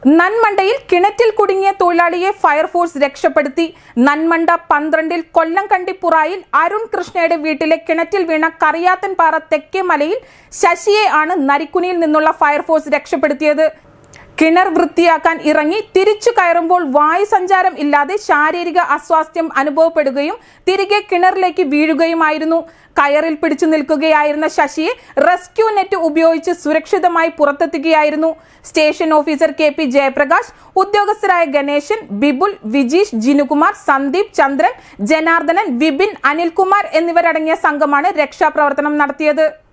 നന്മണ്ടയിൽ കിണറ്റിൽ കുടുങ്ങിയ തൊഴിലാളിയെ ഫയർഫോഴ്സ് രക്ഷപ്പെടുത്തി നന്മണ്ട പന്ത്രണ്ടിൽ കൊല്ലംകണ്ടിപ്പുറായിൽ അരുൺ കൃഷ്ണയുടെ വീട്ടിലെ കിണറ്റിൽ വീണ കറിയാത്തൻപാറ തെക്കേ മലയിൽ ശശിയെ ആണ് നരിക്കുനിയിൽ നിന്നുള്ള ഫയർഫോഴ്സ് രക്ഷപ്പെടുത്തിയത് കിണർ വൃത്തിയാക്കാൻ ഇറങ്ങി തിരിച്ചു കയറുമ്പോൾ വായു സഞ്ചാരം ഇല്ലാതെ ശാരീരിക അസ്വാസ്ഥ്യം അനുഭവപ്പെടുകയും തിരികെ കിണറിലേക്ക് വീഴുകയുമായിരുന്നു കയറിൽ പിടിച്ചു നിൽക്കുകയായിരുന്ന ശശിയെ റെസ്ക്യൂ നെറ്റ് ഉപയോഗിച്ച് സുരക്ഷിതമായി പുറത്തെത്തുകയായിരുന്നു station officer K P Jayaprakash ഉദ്യോഗസ്ഥരായ ഗണേശൻ ബിബുൽ വിജീഷ് ജിനുകുമാർ സന്ദീപ് ചന്ദ്രൻ ജനാർദ്ദനൻ വിപിൻ അനിൽകുമാർ എന്നിവരടങ്ങിയ സംഘമാണ് രക്ഷാപ്രവർത്തനം നടത്തിയത്